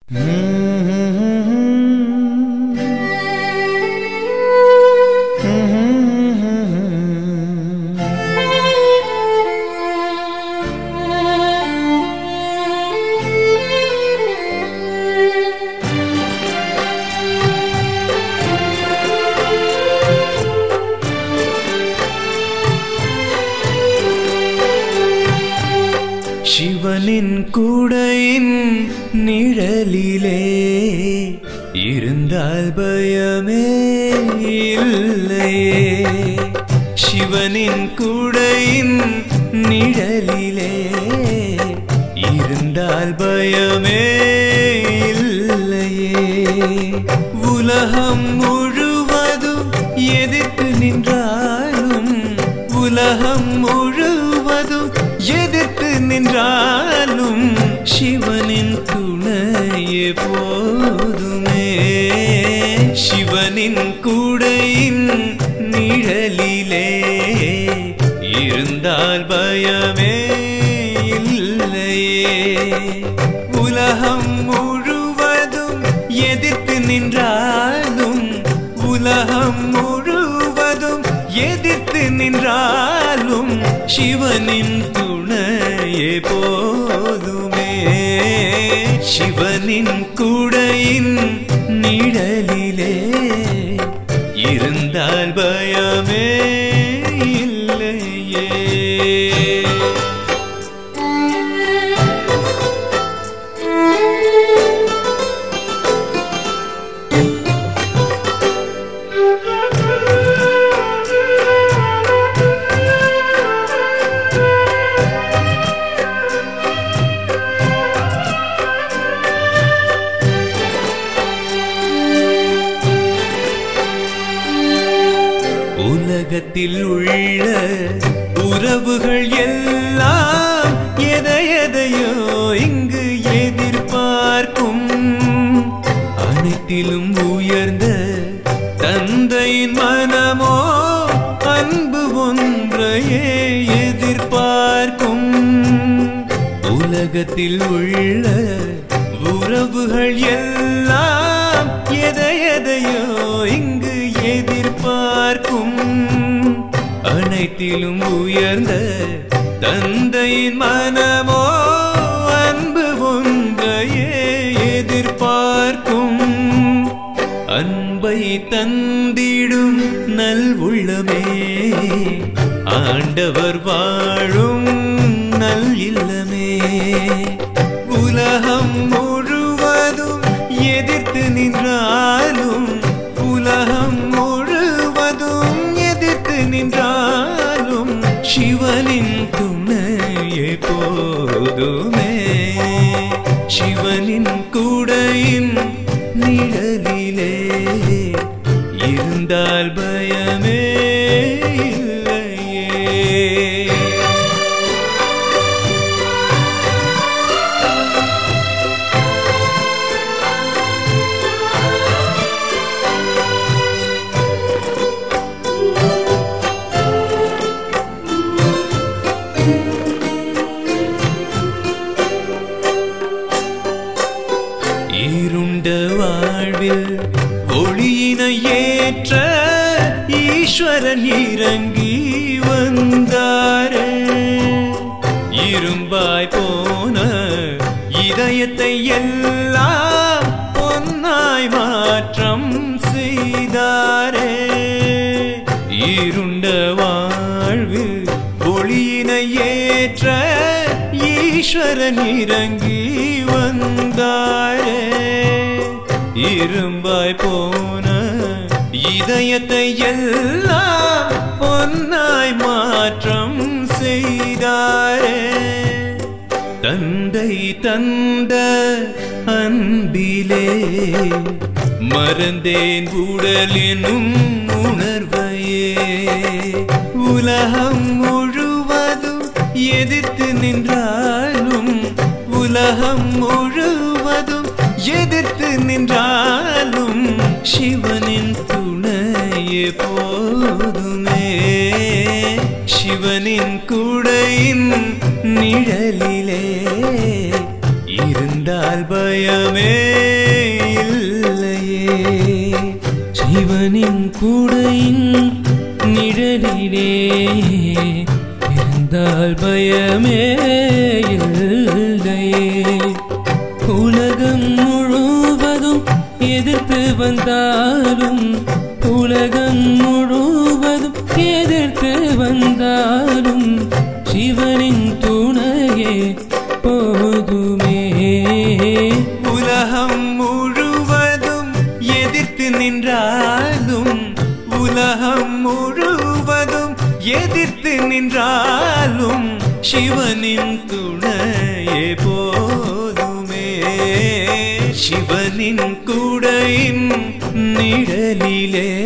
சிவனின் கூடையின் நிழலிலே இருந்தால் பயமே இல்லையே சிவனின் கூடையின் நிழலிலே இருந்தால் பயமே இல்லையே உலகம் முழுவதும் எதிர்த்து நின்றாலும் உலகம் முழுவதும் எதிர்த்து நின்றாலும் சிவனின் துணையே போதுமே சிவனின் கூடையின் நிழலிலே இருந்தால் பயமே இல்லையே உலகம் முழுவதும் எதிர்த்து நின்றாலும் உலகம் முழுவதும் எதிர்த்து நின்றாலும் சிவனின் துணையே போதுமே சிவனின் கூடையின் நிழலிலே இருந்தால் பயமே இல்லையே உலகத்தில் உள்ள உறவுகள் எல்லாம் எதை எதையோ இங்கு எதிர்பார்க்கும் அனைத்திலும் உயர்ந்த தந்தையின் மனமோ அன்பு ஒன்றையே எதிர்பார்க்கும் உலகத்தில் உள்ள உறவுகள் எல்லாம் எதை எதையோ இங்கு எதிர்பார்க்கும் அனைத்திலும் உயர்ந்த தந்தையின் மனமோ அன்பு ஒன்றையே எதிர்பார்க்கும் அன்பை தந்திடும் நல்வுள்ளமே ஆண்டவர் வாழும் நல் இல்லமே உலகம் முழுவதும் எதிர்த்து நின்றாலும் உலகம் முழுவதும் எதிர்த்து நின்றாலும் சிவனின் துணையே போதுமே சிவனின் கூடையின் நிழலிலே இருந்தால் பயமே இல்லையே இருண்ட வாழ்வில் ஒளியினை ஏற்ற ஈஸ்வரன் இறங்கி வந்தாரே இரும்பாய் போன இதயத்தை எல்லாம் பொன்னாய் மாற்றம் செய்தாரே இருண்ட வாழ்வில் ஒளியினை ஏற்ற ஈஸ்வரன் இறங்கி வந்தாரே இரும்பாய் போன இதயத்தை எல்லாம் பொன்னாய் மாற்றம் செய்தாரே தந்தை தந்த அன்பிலே மறந்தேன் உடலினும் உணர்வையே உலகம் முழுவதும் எதிர்த்து நின்றாலும் உலகம் முழுவதும் எதிர்த்து நின்றாலும் சிவனின் துணையே போதுமே சிவனின் கூடையின் நிழலிலே இருந்தால் பயமே சிவனின் கூடையின் நிழலிலே இருந்தால் பயமே இல்லையே உலகம் முழுவதும் எதிர்த்து வந்தாலும் உலகம் முழுவதும் எதிர்த்து வந்தாலும் சிவனின் துணையே போதுமே உலகம் முழுவதும் எதிர்த்து நின்றாலும் உலகம் முழுவதும் எதிர்த்து நின்றாலும் சிவனின் துணையே போதுமே சிவனின் கூடையின் நிழலிலே